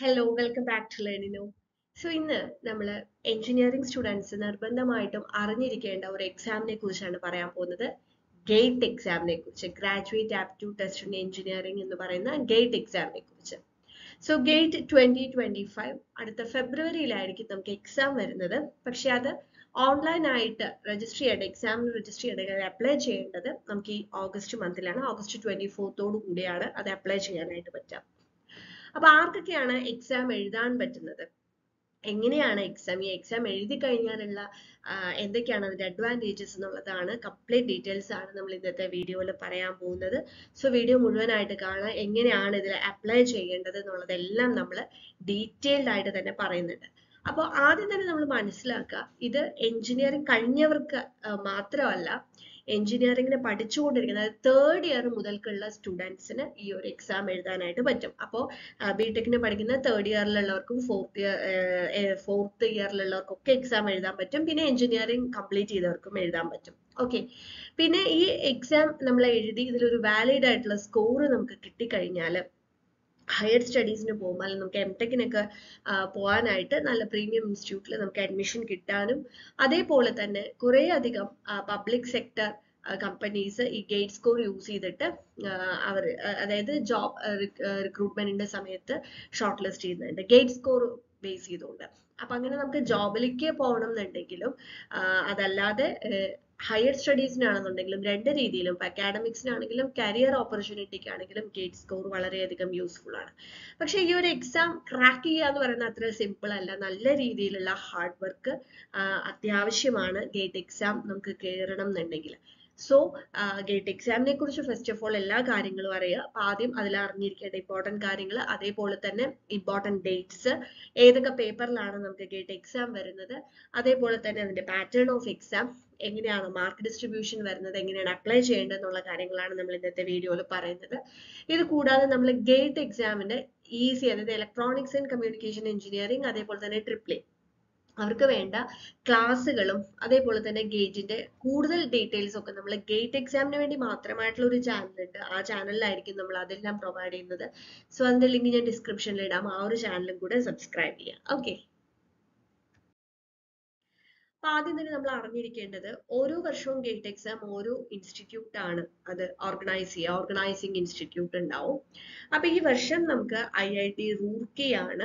hello welcome back to Learnino so ഇന്ന് നമ്മൾ engineering students നിർബന്ധമായിട്ടും അറിഞ്ഞിരിക്കേണ്ട ഒരു എക്സാമിനെ കുറിച്ചാണ് പറയാൻ പോകുന്നത് ഗേറ്റ് എക്സാമിനെ കുറിച്ച് graduate aptitude test in engineering എന്ന് പറയുന്ന ഗേറ്റ് എക്സാമിനെ കുറിച്ച് so GATE twenty twenty five അടുത്ത ഫെബ്രുവരിയിലായിരിക്കും നമുക്ക് എക്സാം വരുന്നത് പക്ഷെ അത് ഓൺലൈൻ ആയിട്ട് രജിസ്റ്റർ ചെയ്യേണ്ട എക്സാമിന് രജിസ്റ്റർ ചെയ്യേണ്ട അപ്ലൈ ചെയ്യേണ്ടത് നമുക്ക് ഈ ഓഗസ്റ്റ് മന്തിലാണ് ഓഗസ്റ്റ് ട്വന്റി ഫോർത്തോടു കൂടിയാണ് അത് അപ്ലൈ ചെയ്യാനായിട്ട് പറ്റുക അപ്പൊ ആർക്കൊക്കെയാണ് എക്സാം എഴുതാൻ പറ്റുന്നത് എങ്ങനെയാണ് എക്സാം ഈ എക്സാം എഴുതി കഴിഞ്ഞാലുള്ള എന്തൊക്കെയാണ് അതിന്റെ അഡ്വാൻറ്റേജസ് എന്നുള്ളതാണ് കംപ്ലീറ്റ് ഡീറ്റെയിൽസ് ആണ് നമ്മൾ ഇന്നത്തെ വീഡിയോയിൽ പറയാൻ പോകുന്നത് സോ വീഡിയോ മുഴുവനായിട്ട് കാണാൻ എങ്ങനെയാണ് ഇതിൽ അപ്ലൈ ചെയ്യേണ്ടത് എന്നുള്ളതെല്ലാം നമ്മൾ ഡീറ്റെയിൽഡ് ആയിട്ട് തന്നെ പറയുന്നുണ്ട് അപ്പോൾ ആദ്യം തന്നെ നമ്മൾ മനസ്സിലാക്കുക ഇത് എഞ്ചിനീയറിംഗ് കഴിഞ്ഞവർക്ക് മാത്രമല്ല എഞ്ചിനീയറിംഗിന് പഠിച്ചുകൊണ്ടിരിക്കുന്ന അതായത് തേർഡ് ഇയർ മുതൽക്കുള്ള സ്റ്റുഡൻസിന് ഈ ഒരു എക്സാം എഴുതാനായിട്ട് പറ്റും അപ്പോൾ ബിടെക്കിന് പഠിക്കുന്ന തേർഡ് ഇയറിലുള്ളവർക്കും ഫോർത്ത് ഇയർ ഫോർത്ത് ഇയറിലുള്ളവർക്കൊക്കെ എക്സാം എഴുതാൻ പറ്റും പിന്നെ എഞ്ചിനീയറിംഗ് കംപ്ലീറ്റ് ചെയ്തവർക്കും എഴുതാൻ പറ്റും ഓക്കെ പിന്നെ ഈ എക്സാം നമ്മൾ എഴുതി ഇതിലൊരു വാലിഡ് ആയിട്ടുള്ള സ്കോർ നമുക്ക് കിട്ടിക്കഴിഞ്ഞാൽ ഹയർ സ്റ്റഡീസിന് പോകുമ്പോൾ അല്ലെങ്കിൽ നമുക്ക് എം ടെക്കിനൊക്കെ പോകാനായിട്ട് നല്ല പ്രീമിയം ഇൻസ്റ്റിറ്റ്യൂട്ടിൽ നമുക്ക് അഡ്മിഷൻ കിട്ടാനും അതേപോലെ തന്നെ കുറേ അധികം പബ്ലിക് സെക്ടർ കമ്പനീസ് ഈ ഗേറ്റ് സ്കോർ യൂസ് ചെയ്തിട്ട് അവർ അതായത് ജോബ് റിക്രൂട്ട്മെന്റിന്റെ സമയത്ത് ഷോർട്ട് ലിസ്റ്റ് ചെയ്യുന്നുണ്ട് ഗേറ്റ് സ്കോർ ബേസ് ചെയ്തുകൊണ്ട് അപ്പൊ അങ്ങനെ നമുക്ക് ജോബിലേക്ക് പോകണം എന്നുണ്ടെങ്കിലും അതല്ലാതെ ഹയർ സ്റ്റഡീസിനാണെന്നുണ്ടെങ്കിലും രണ്ട് രീതിയിലും ഇപ്പൊ അക്കാഡമിക്സിനാണെങ്കിലും കരിയർ ഓപ്പർച്യൂണിറ്റിക്കാണെങ്കിലും ഗേറ്റ് സ്കോർ വളരെയധികം യൂസ്ഫുൾ ആണ് പക്ഷെ ഈ ഒരു എക്സാം ക്രാക്ക് ചെയ്യുക എന്ന് പറയുന്നത് അത്ര സിമ്പിൾ അല്ല നല്ല രീതിയിലുള്ള ഹാർഡ് വർക്ക് അത്യാവശ്യമാണ് ഗേറ്റ് എക്സാം നമുക്ക് കയറണം എന്നുണ്ടെങ്കിൽ സോ ഗേറ്റ് എക്സാമിനെ കുറിച്ച് ഫസ്റ്റ് ഓഫ് ഓൾ എല്ലാ കാര്യങ്ങളും അറിയുക അപ്പൊ ആദ്യം അതിൽ അറിഞ്ഞിരിക്കേണ്ട ഇമ്പോർട്ടൻറ്റ് കാര്യങ്ങൾ അതേപോലെ തന്നെ ഇമ്പോർട്ടൻറ്റ് ഡേറ്റ്സ് ഏതൊക്കെ പേപ്പറിലാണ് നമുക്ക് ഗേറ്റ് എക്സാം വരുന്നത് അതേപോലെ തന്നെ അതിന്റെ പാറ്റേൺ ഓഫ് എക്സാം എങ്ങനെയാണ് മാർക്ക് ഡിസ്ട്രിബ്യൂഷൻ വരുന്നത് എങ്ങനെയാണ് അപ്ലൈ ചെയ്യേണ്ടത് എന്നുള്ള കാര്യങ്ങളാണ് നമ്മൾ ഇന്നത്തെ വീഡിയോയിൽ പറയുന്നത് ഇത് കൂടാതെ നമ്മൾ ഗേറ്റ് എക്സാമിന്റെ ഈസി അതായത് ഇലക്ട്രോണിക്സ് ആൻഡ് കമ്മ്യൂണിക്കേഷൻ എഞ്ചിനീയറിംഗ് അതേപോലെ തന്നെ ട്രിപ്ലി അവർക്ക് വേണ്ട ക്ലാസ്സുകളും അതേപോലെ തന്നെ ഗേറ്റിന്റെ കൂടുതൽ ഡീറ്റെയിൽസ് ഒക്കെ നമ്മൾ ഗേറ്റ് എക്സാമിന് വേണ്ടി മാത്രമായിട്ടുള്ള ഒരു ചാനൽ ഉണ്ട് ആ ചാനലിലായിരിക്കും നമ്മൾ അതെല്ലാം പ്രൊവൈഡ് ചെയ്യുന്നത് സോ അതിന്റെ ലിങ്ക് ഞാൻ ഡിസ്ക്രിപ്ഷനിൽ ഇടാം ആ ഒരു ചാനലും കൂടെ സബ്സ്ക്രൈബ് ചെയ്യാം ഓക്കെ അപ്പൊ ആദ്യം തന്നെ നമ്മൾ അറിഞ്ഞിരിക്കേണ്ടത് ഓരോ വർഷവും ഗേറ്റ് എക്സാം ഓരോ ഇൻസ്റ്റിറ്റ്യൂട്ട് ആണ് അത് ഓർഗനൈസ് ചെയ്യുക ഓർഗനൈസിങ് ഇൻസ്റ്റിറ്റ്യൂട്ട് ഉണ്ടാവും അപ്പൊ ഈ വർഷം നമുക്ക് ഐ ഐ ടി റൂർക്കിയാണ്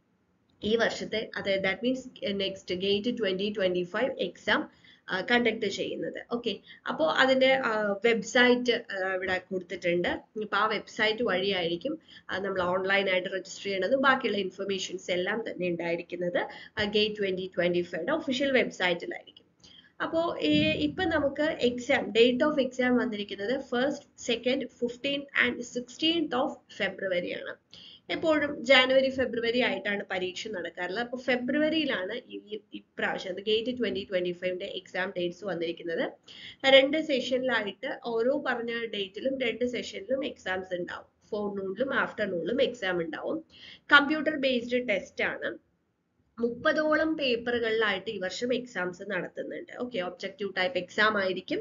ഈ വർഷത്തെ അതായത് that means next GATE twenty twenty five exam conduct ചെയ്യുന്നത് ഓക്കെ അപ്പോൾ അതിന്റെ വെബ്സൈറ്റ് ഇവിടെ കൊടുത്തിട്ടുണ്ട് ഇപ്പൊ ആ വെബ്സൈറ്റ് വഴിയായിരിക്കും നമ്മൾ ഓൺലൈനായിട്ട് രജിസ്റ്റർ ചെയ്യണത് ബാക്കിയുള്ള ഇൻഫർമേഷൻസ് എല്ലാം തന്നെ ഉണ്ടായിരിക്കുന്നത് GATE twenty twenty five official വെബ്സൈറ്റിലായിരിക്കും അപ്പോൾ ഇപ്പൊ നമുക്ക് എക്സാം ഡേറ്റ് ഓഫ് എക്സാം വന്നിരിക്കുന്നത് first second fifteen and sixteenth of February ആണ് എപ്പോഴും ജാനുവരി ഫെബ്രുവരി ആയിട്ടാണ് പരീക്ഷ നടക്കാറുള്ളത് അപ്പോൾ ഫെബ്രുവരിയിലാണ് ഈ ഇപ്രാവശ്യം ഗേറ്റ് ട്വന്റി ട്വന്റി ഫൈവിന്റെ എക്സാം ഡേറ്റ്സ് വന്നിരിക്കുന്നത് രണ്ട് സെഷനിലായിട്ട് ഓരോ പറഞ്ഞ ഡേറ്റിലും രണ്ട് സെഷനിലും എക്സാംസ് ഉണ്ടാവും ഫോർനൂണിലും ആഫ്റ്റർനൂണിലും എക്സാം ഉണ്ടാവും കമ്പ്യൂട്ടർ ബേസ്ഡ് ടെസ്റ്റ് ആണ് മുപ്പതോളം പേപ്പറുകളിലായിട്ട് ഈ വർഷം എക്സാംസ് നടത്തുന്നുണ്ട് ഓക്കെ ഒബ്ജക്റ്റീവ് ടൈപ്പ് എക്സാം ആയിരിക്കും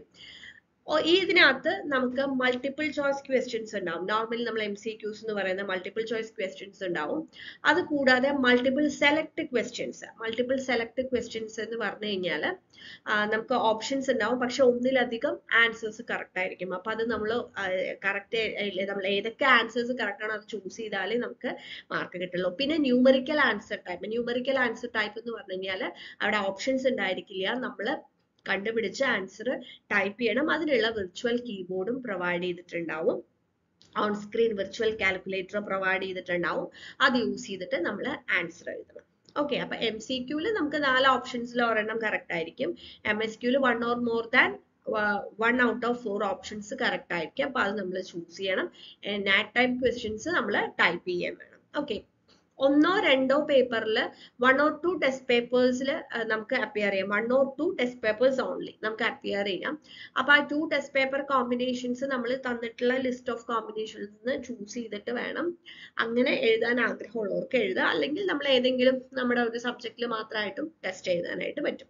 ഇതിനകത്ത് നമുക്ക് മൾട്ടിപ്പിൾ ചോയ്സ് ക്വസ്റ്റ്യൻസ് ഉണ്ടാവും നോർമലി നമ്മൾ എം സി ക്യൂസ് എന്ന് പറയുന്ന മൾട്ടിപ്പിൾ ചോയ്സ് ക്വസ്റ്റ്യൻസ് ഉണ്ടാവും അത് കൂടാതെ multiple select questions multiple select questions എന്ന് പറഞ്ഞു കഴിഞ്ഞാൽ നമുക്ക് ഓപ്ഷൻസ് ഉണ്ടാവും പക്ഷെ ഒന്നിലധികം ആൻസേഴ്സ് കറക്റ്റ് ആയിരിക്കും അപ്പൊ അത് നമ്മൾ കറക്റ്റ് നമ്മൾ ഏതൊക്കെ ആൻസേഴ്സ് കറക്റ്റ് ആണോ അത് ചൂസ് ചെയ്താലേ നമുക്ക് മാർക്ക് കിട്ടുള്ളൂ പിന്നെ numerical answer type numerical answer type എന്ന് പറഞ്ഞു കഴിഞ്ഞാൽ അവിടെ ഓപ്ഷൻസ് ഉണ്ടായിരിക്കില്ല നമ്മൾ കണ്ടുപിടിച്ച ആൻസർ ടൈപ്പ് ചെയ്യണം അതിനുള്ള വിർച്വൽ കീബോർഡും പ്രൊവൈഡ് ചെയ്തിട്ടുണ്ടാവും on screen virtual calculator provide ചെയ്തിട്ടുണ്ടാവും അത് യൂസ് ചെയ്തിട്ട് നമ്മൾ ആൻസർ എഴുതണം ഓക്കെ അപ്പൊ എം സി ക്യൂല് നമുക്ക് നാല് ഓപ്ഷൻസിൽ ഒരെണ്ണം കറക്റ്റ് ആയിരിക്കും എം എസ് ക്യൂല് one or more than one out of four options correct ആയിരിക്കും അപ്പൊ അത് നമ്മൾ ചൂസ് ചെയ്യണം നാറ്റ് ടൈപ്പ് ക്വസ്റ്റ്യൻസ് നമ്മൾ ടൈപ്പ് ചെയ്യാൻ വേണം ഓക്കെ ഒന്നോ രണ്ടോ പേപ്പറിൽ വൺ ഓർ ടു ടെസ്റ്റ് പേപ്പേഴ്സിൽ നമുക്ക് അപ്പിയർ ചെയ്യാം one or two test papers only നമുക്ക് അപ്പിയർ ചെയ്യാം അപ്പൊ ആ ടു ടെസ്റ്റ് പേപ്പർ കോമ്പിനേഷൻസ് നമ്മൾ തന്നിട്ടുള്ള ലിസ്റ്റ് ഓഫ് കോമ്പിനേഷൻസ് ചൂസ് ചെയ്തിട്ട് വേണം അങ്ങനെ എഴുതാൻ ആഗ്രഹമുള്ളവർക്ക് എഴുതുക അല്ലെങ്കിൽ നമ്മൾ ഏതെങ്കിലും നമ്മുടെ ഒരു സബ്ജക്റ്റിൽ മാത്രമായിട്ടും ടെസ്റ്റ് എഴുതാനായിട്ട് പറ്റും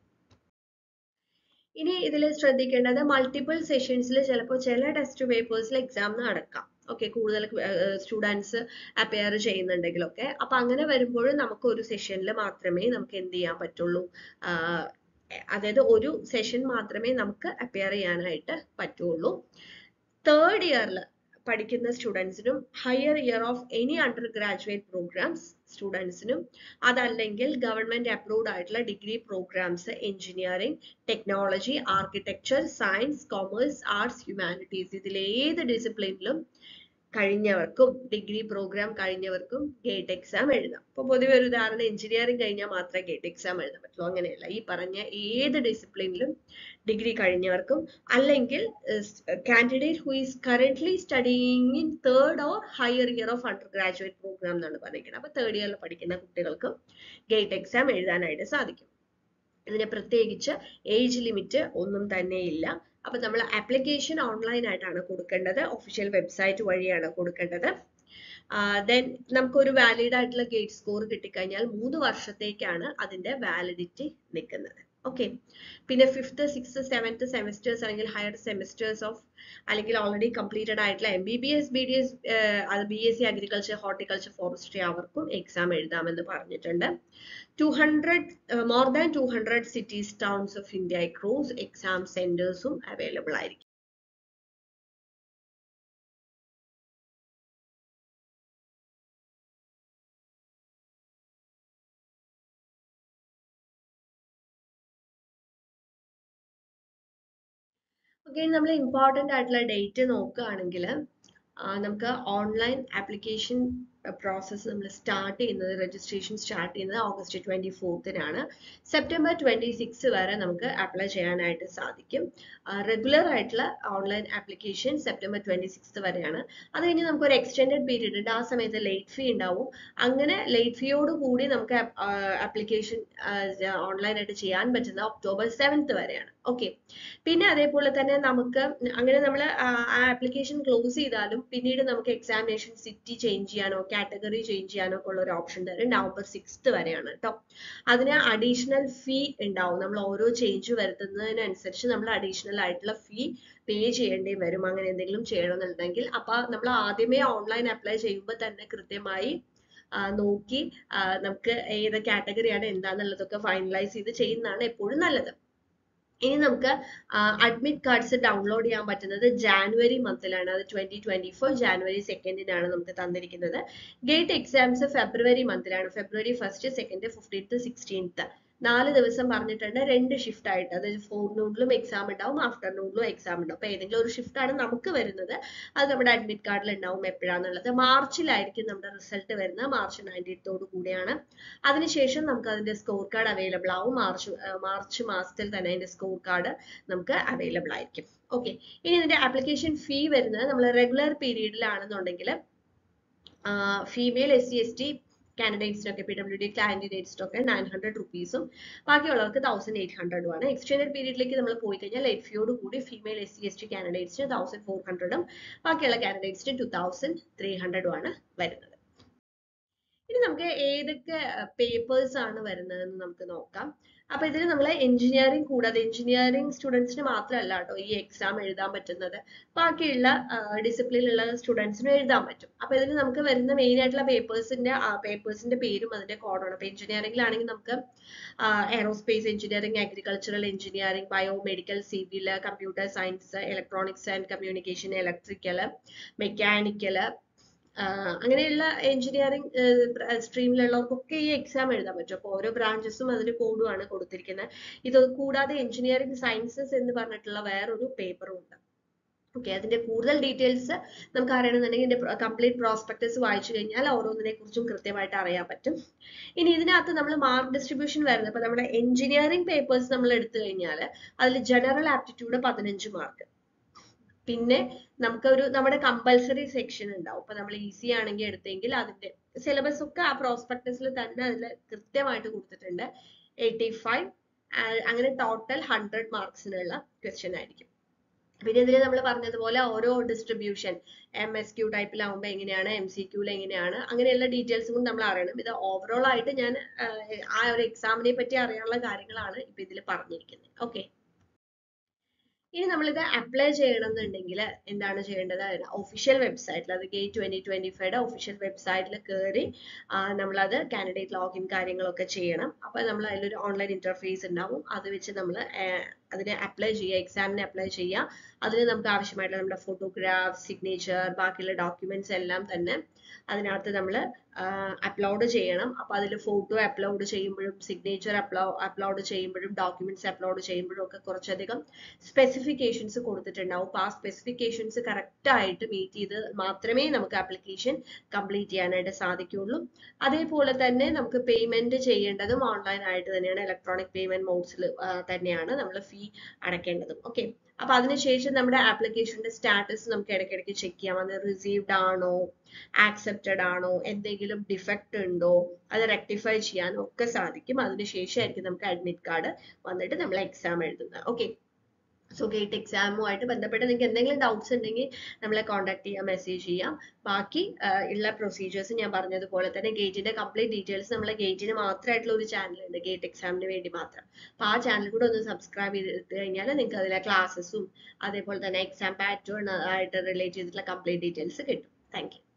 ഇനി ഇതിൽ ശ്രദ്ധിക്കേണ്ടത് മൾട്ടിപ്പിൾ സെഷൻസിൽ ചിലപ്പോൾ ചില ടെസ്റ്റ് പേപ്പേഴ്സിൽ എക്സാം നടക്കാം ഓക്കെ കൂടുതൽ സ്റ്റുഡൻസ് അപ്പയർ ചെയ്യുന്നുണ്ടെങ്കിലൊക്കെ അപ്പൊ അങ്ങനെ വരുമ്പോൾ നമുക്ക് ഒരു സെഷനിൽ മാത്രമേ നമുക്ക് എന്ത് ചെയ്യാൻ പറ്റുള്ളൂ ആഹ് അതായത് ഒരു സെഷൻ മാത്രമേ നമുക്ക് അപ്പയർ ചെയ്യാനായിട്ട് പറ്റുള്ളൂ തേർഡ് ഇയറിൽ പഠിക്കുന്ന സ്റ്റുഡൻസിനും higher year of any under graduate programmes സ്റ്റുഡൻസിനും അതല്ലെങ്കിൽ ഗവൺമെന്റ് അപ്രൂവ്ഡ് ആയിട്ടുള്ള degree programmes engineering technology architecture science commerce arts humanities ഇതിൽ ഏത് ഡിസിപ്ലിനിലും കഴിഞ്ഞവർക്കും ഡിഗ്രി പ്രോഗ്രാം കഴിഞ്ഞവർക്കും ഗേറ്റ് എക്സാം എഴുതാം ഇപ്പൊ പൊതുവെ ഒരു ഉദാഹരണം എഞ്ചിനീയറിംഗ് കഴിഞ്ഞാൽ മാത്രമേ ഗേറ്റ് എക്സാം എഴുതാൻ പറ്റുള്ളൂ അങ്ങനെയല്ല ഈ പറഞ്ഞ ഏത് ഡിസിപ്ലിനിലും ഡിഗ്രി കഴിഞ്ഞവർക്കും അല്ലെങ്കിൽ candidate who is currently studying in third or higher year of under graduate programme എന്നാണ് പറഞ്ഞിരിക്കുന്നത് അപ്പൊ തേർഡ് ഇയറിൽ പഠിക്കുന്ന കുട്ടികൾക്കും ഗേറ്റ് എക്സാം എഴുതാനായിട്ട് സാധിക്കും ഇതിന് പ്രത്യേകിച്ച് ഏജ് ലിമിറ്റ് ഒന്നും തന്നെ ഇല്ല അപ്പൊ നമ്മൾ ആപ്ലിക്കേഷൻ ഓൺലൈൻ ആയിട്ടാണ് കൊടുക്കേണ്ടത് ഒഫീഷ്യൽ വെബ്സൈറ്റ് വഴിയാണ് കൊടുക്കേണ്ടത് ദെൻ നമുക്കൊരു വാലിഡ് ആയിട്ടുള്ള ഗേറ്റ് സ്കോർ കിട്ടിക്കഴിഞ്ഞാൽ മൂന്ന് വർഷത്തേക്കാണ് അതിന്റെ വാലിഡിറ്റി നിൽക്കുന്നത് ഓക്കെ പിന്നെ ഫിഫ്ത്ത് സിക്സ്ത് സെവൻത്ത് സെമിസ്റ്റേഴ്സ് അല്ലെങ്കിൽ ഹയർ സെമിസ്റ്റേഴ്സ് ഓഫ് അല്ലെങ്കിൽ ഓൾറെഡി കംപ്ലീറ്റഡ് ആയിട്ടുള്ള M B B S B D S അത് B S C agriculture horticulture forestry അവർക്കും എക്സാം എഴുതാമെന്ന് പറഞ്ഞിട്ടുണ്ട് two hundred more than two hundred cities towns of India across exam സെന്റേഴ്സും available ആയിരിക്കും okay നമ്മൾ important ആയിട്ടുള്ള date നോക്കുകയാണെങ്കിൽ നമുക്ക് ഓൺലൈൻ ആപ്ലിക്കേഷൻ പ്രോസസ്സ് നമ്മൾ സ്റ്റാർട്ട് ചെയ്യുന്നത് രജിസ്ട്രേഷൻ സ്റ്റാർട്ട് ചെയ്യുന്നത് ഓഗസ്റ്റ് ട്വൻറ്റി ഫോർത്തിനാണ് സെപ്റ്റംബർ ട്വൻറ്റി സിക്സ് വരെ നമുക്ക് അപ്ലൈ ചെയ്യാനായിട്ട് സാധിക്കും റെഗുലർ ആയിട്ടുള്ള online application September twenty six വരെയാണ് അത് കഴിഞ്ഞ് നമുക്ക് ഒരു എക്സ്റ്റെൻഡഡ് പീരീഡ് ഉണ്ട് ആ സമയത്ത് ലേറ്റ് ഫീ ഉണ്ടാവും അങ്ങനെ ലേറ്റ് ഫീയോട് കൂടി നമുക്ക് ആപ്ലിക്കേഷൻ ഓൺലൈനായിട്ട് ചെയ്യാൻ പറ്റുന്നത് ഒക്ടോബർ സെവൻത്ത് വരെയാണ് ഓക്കെ പിന്നെ അതേപോലെ തന്നെ നമുക്ക് അങ്ങനെ നമ്മൾ ആ ആപ്ലിക്കേഷൻ ക്ലോസ് ചെയ്താലും പിന്നീട് നമുക്ക് എക്സാമിനേഷൻ സിറ്റി ചേഞ്ച് ചെയ്യാനോ കാറ്റഗറി ചേഞ്ച് ചെയ്യാനോ ഒക്കെ ഉള്ള ഒരു ഓപ്ഷൻ തരും നവംബർ സിക്സ്ത് വരെയാണ് കേട്ടോ അതിന് അഡീഷണൽ ഫീ ഉണ്ടാവും നമ്മൾ ഓരോ ചേഞ്ച് വരുത്തുന്നതിനനുസരിച്ച് നമ്മൾ അഡീഷണൽ ആയിട്ടുള്ള ഫീ പേ ചെയ്യേണ്ടി വരും അങ്ങനെ എന്തെങ്കിലും ചെയ്യണമെന്നുണ്ടെങ്കിൽ അപ്പൊ നമ്മൾ ആദ്യമേ ഓൺലൈൻ അപ്ലൈ ചെയ്യുമ്പോൾ തന്നെ കൃത്യമായി നോക്കി നമുക്ക് ഏത് കാറ്റഗറിയാണ് എന്താന്നുള്ളതൊക്കെ ഫൈനലൈസ് ചെയ്ത് ചെയ്യുന്നതാണ് എപ്പോഴും നല്ലത് ഇനി നമുക്ക് അഡ്മിറ്റ് കാർഡ്സ് ഡൗൺലോഡ് ചെയ്യാൻ പറ്റുന്നത് ജാനുവരി മന്തിലാണ് അത് ട്വന്റി ട്വന്റി ഫോർ ജാനുവരി സെക്കൻഡിനാണ് നമുക്ക് തന്നിരിക്കുന്നത് ഗേറ്റ് എക്സാംസ് ഫെബ്രുവരി മന്തിലാണ് February first second fifteenth sixteenth നാല് ദിവസം പറഞ്ഞിട്ടുണ്ട് രണ്ട് ഷിഫ്റ്റ് ആയിട്ട് അതായത് ഫോർനൂണിലും എക്സാം ഉണ്ടാവും ആഫ്റ്റർനൂണിലും എക്സാം ഉണ്ടാവും അപ്പൊ ഏതെങ്കിലും ഒരു ഷിഫ്റ്റ് ആണ് നമുക്ക് വരുന്നത് അത് നമ്മുടെ അഡ്മിറ്റ് കാർഡിൽ ഉണ്ടാവും എപ്പോഴാന്നുള്ളത് മാർച്ചിലായിരിക്കും നമ്മുടെ റിസൾട്ട് വരുന്നത് മാർച്ച് നയൻറ്റീൻത്തോടു കൂടിയാണ് അതിനുശേഷം നമുക്ക് അതിന്റെ സ്കോർ കാർഡ് അവൈലബിൾ ആവും മാർച്ച് മാർച്ച് മാസത്തിൽ തന്നെ അതിന്റെ സ്കോർ കാർഡ് നമുക്ക് അവൈലബിൾ ആയിരിക്കും ഓക്കെ ഇനി ഇതിന്റെ ആപ്ലിക്കേഷൻ ഫീ വരുന്നത് നമ്മൾ റെഗുലർ പീരീഡിലാണെന്നുണ്ടെങ്കിൽ female S C S T കാൻഡിഡേറ്റ്സിനൊക്കെ പി ഡബ്ല്യു ഡി കാൻഡിഡേറ്റ്സിനൊക്കെ നയൻ ഹൺഡ്രഡ് റുപ്പീസും ബാക്കിയുള്ളവർക്ക് തൗസൻഡ് എയ്റ്റ് ഹൺഡ്രഡും ആണ് എക്സ്റ്റൻഡഡ് പീരീഡിലേക്ക് നമ്മൾ പോയി കഴിഞ്ഞാൽ ലേറ്റ് ഫീയോട് കൂടി female S C S T കാൻഡിഡേറ്റ്സിന് തൗസൻഡ് ഫോർ ഹൺഡ്രഡും ബാക്കിയുള്ള കാൻഡിഡേറ്റ്സിന് ടു തൗസൻഡ് ത്രീ ഹൺഡ്രഡും ആണ് വരുന്നത് ഇനി നമുക്ക് ഏതൊക്കെ പേപ്പേഴ്സ് ആണ് വരുന്നതെന്ന് നമുക്ക് നോക്കാം അപ്പൊ ഇതിൽ നമ്മൾ എഞ്ചിനീയറിംഗ് കൂടാതെ എഞ്ചിനീയറിംഗ് സ്റ്റുഡൻസിന് മാത്രമല്ല കേട്ടോ ഈ എക്സാം എഴുതാൻ പറ്റുന്നത് ബാക്കിയുള്ള ഡിസിപ്ലിനിലുള്ള സ്റ്റുഡൻസിനും എഴുതാൻ പറ്റും അപ്പൊ ഇതിൽ നമുക്ക് വരുന്ന മെയിൻ ആയിട്ടുള്ള പേപ്പേഴ്സിന്റെ പേപ്പേഴ്സിന്റെ പേരും അതിന്റെ കോഡാണ് അപ്പൊ എഞ്ചിനീയറിംഗിലാണെങ്കിൽ നമുക്ക് aerospace engineering agricultural engineering bio medical civil computer science electronics and communication electrical mechanical അങ്ങനെയുള്ള എഞ്ചിനീയറിംഗ് സ്ട്രീമിലുള്ളവർക്കൊക്കെ ഈ എക്സാം എഴുതാൻ പറ്റും അപ്പോൾ ഓരോ ബ്രാഞ്ചസും അതിന് കോഡുമാണ് കൊടുത്തിരിക്കുന്നത് ഇത് കൂടാതെ എഞ്ചിനീയറിംഗ് സയൻസസ് എന്ന് പറഞ്ഞിട്ടുള്ള വേറൊരു പേപ്പറും ഉണ്ട് ഓക്കെ അതിന്റെ കൂടുതൽ ഡീറ്റെയിൽസ് നമുക്ക് അറിയണമെന്നുണ്ടെങ്കിൽ ഇതിന്റെ കംപ്ലീറ്റ് പ്രോസ്പെക്ടസ് വായിച്ചു കഴിഞ്ഞാൽ ഓരോന്നിനെ കുറിച്ചും കൃത്യമായിട്ട് അറിയാൻ പറ്റും ഇനി ഇതിനകത്ത് നമ്മൾ മാർക്ക് ഡിസ്ട്രിബ്യൂഷൻ വരുന്നത് ഇപ്പൊ നമ്മുടെ എഞ്ചിനീയറിംഗ് പേപ്പേഴ്സ് നമ്മൾ എടുത്തു കഴിഞ്ഞാൽ അതിൽ ജനറൽ ആപ്റ്റിറ്റ്യൂഡ് പതിനഞ്ച് മാർക്ക് പിന്നെ നമുക്കൊരു നമ്മുടെ കമ്പൽസറി സെക്ഷൻ ഉണ്ടാവും ഇപ്പൊ നമ്മൾ ഈസി ആണെങ്കിൽ എടുത്തെങ്കിൽ അതിന്റെ സിലബസ് ഒക്കെ ആ പ്രോസ്പെക്ടസിൽ തന്നെ അതിൽ കൃത്യമായിട്ട് കൊടുത്തിട്ടുണ്ട് എയ്റ്റി ഫൈവ് അങ്ങനെ ടോട്ടൽ ഹൺഡ്രഡ് മാർക്സിനുള്ള ക്വസ്റ്റ്യൻ ആയിരിക്കും പിന്നെ ഇതിൽ നമ്മൾ പറഞ്ഞതുപോലെ ഓരോ ഡിസ്ട്രിബ്യൂഷൻ എം എസ് ക്യൂ ടൈപ്പിലാവുമ്പോൾ എങ്ങനെയാണ് എം സി ക്യൂല് എങ്ങനെയാണ് അങ്ങനെയുള്ള ഡീറ്റെയിൽസും കൂടി നമ്മൾ അറിയണം ഇത് ഓവറോൾ ആയിട്ട് ഞാൻ ആ ഒരു എക്സാമിനെ പറ്റി അറിയാനുള്ള കാര്യങ്ങളാണ് ഇപ്പൊ ഇതിൽ പറഞ്ഞിരിക്കുന്നത് ഓക്കെ ഇനി നമ്മളിത് അപ്ലൈ ചെയ്യണമെന്നുണ്ടെങ്കിൽ എന്താണ് ചെയ്യേണ്ടത് ഒഫീഷ്യൽ വെബ്സൈറ്റിൽ അത് ഗേറ്റ് ട്വന്റി ട്വന്റി ഫൈവയുടെ ഒഫീഷ്യൽ വെബ്സൈറ്റിൽ കയറി നമ്മളത് കാൻഡിഡേറ്റ് ലോഗിൻ കാര്യങ്ങളൊക്കെ ചെയ്യണം അപ്പോൾ നമ്മൾ അതിലൊരു ഓൺലൈൻ ഇന്റർഫേസ് ഉണ്ടാവും അത് വെച്ച് നമ്മൾ അതിനെ അപ്ലൈ ചെയ്യുക എക്സാമിന് അപ്ലൈ ചെയ്യുക അതിന് നമുക്ക് ആവശ്യമായിട്ടുള്ള നമ്മുടെ ഫോട്ടോഗ്രാഫ് സിഗ്നേച്ചർ ബാക്കിയുള്ള ഡോക്യുമെന്റ്സ് എല്ലാം തന്നെ അതിനകത്ത് നമ്മൾ അപ്ലോഡ് ചെയ്യണം അപ്പോൾ അതിൽ ഫോട്ടോ അപ്ലോഡ് ചെയ്യുമ്പോഴും സിഗ്നേച്ചർ അപ്ലോ അപ്ലോഡ് ചെയ്യുമ്പോഴും ഡോക്യുമെന്റ്സ് അപ്ലോഡ് ചെയ്യുമ്പോഴും ഒക്കെ കുറച്ചധികം സ്പെസിഫിക്കേഷൻസ് കൊടുത്തിട്ടുണ്ടാവും അപ്പോൾ ആ സ്പെസിഫിക്കേഷൻസ് കറക്റ്റ് ആയിട്ട് മീറ്റ് ചെയ്ത് മാത്രമേ നമുക്ക് ആപ്ലിക്കേഷൻ കംപ്ലീറ്റ് ചെയ്യാനായിട്ട് സാധിക്കുകയുള്ളൂ അതേപോലെ തന്നെ നമുക്ക് പേയ്മെന്റ് ചെയ്യേണ്ടതും ഓൺലൈൻ ആയിട്ട് തന്നെയാണ് ഇലക്ട്രോണിക് പേയ്മെന്റ് മോഡ്സിൽ തന്നെയാണ് നമ്മൾ ഫീ അടയ്ക്കേണ്ടതും ഓക്കെ അപ്പൊ അതിനുശേഷം നമ്മുടെ ആപ്ലിക്കേഷന്റെ സ്റ്റാറ്റസ് നമുക്ക് ഇടയ്ക്കിടയ്ക്ക് ചെക്ക് ചെയ്യാം അത് റിസീവ്ഡ് ആണോ ആക്സെപ്റ്റഡ് ആണോ എന്തെങ്കിലും ഡിഫക്റ്റ് ഉണ്ടോ അത് റെക്ടിഫൈ ചെയ്യാനോ ഒക്കെ സാധിക്കും അതിനുശേഷമായിരിക്കും നമുക്ക് അഡ്മിറ്റ് കാർഡ് വന്നിട്ട് നമ്മൾ എക്സാം എഴുതുന്നത് ഓക്കെ സോ ഗേറ്റ് എക്സാമുമായിട്ട് ബന്ധപ്പെട്ട് നിങ്ങൾക്ക് എന്തെങ്കിലും ഡൗട്ട്സ് ഉണ്ടെങ്കിൽ നമ്മളെ കോൺടാക്ട് ചെയ്യാം മെസ്സേജ് ചെയ്യാം ബാക്കി ഉള്ള പ്രൊസീജിയേഴ്സ് ഞാൻ പറഞ്ഞതുപോലെ തന്നെ ഗേറ്റിന്റെ കംപ്ലീറ്റ് ഡീറ്റെയിൽസ് നമ്മളെ ഗേറ്റിന് മാത്രമായിട്ടുള്ള ഒരു ചാനൽ ഉണ്ട് ഗേറ്റ് എക്സാമിന് വേണ്ടി മാത്രം അപ്പൊ ആ ചാനൽ കൂടെ ഒന്ന് സബ്സ്ക്രൈബ് ചെയ്തിട്ട് കഴിഞ്ഞാൽ നിങ്ങൾക്ക് അതിലെ ക്ലാസ്സസും അതേപോലെ തന്നെ എക്സാം പാറ്റേൺ ആയിട്ട് റിലേറ്റ് ചെയ്തിട്ടുള്ള കംപ്ലീറ്റ് ഡീറ്റെയിൽസ് കിട്ടും താങ്ക് യു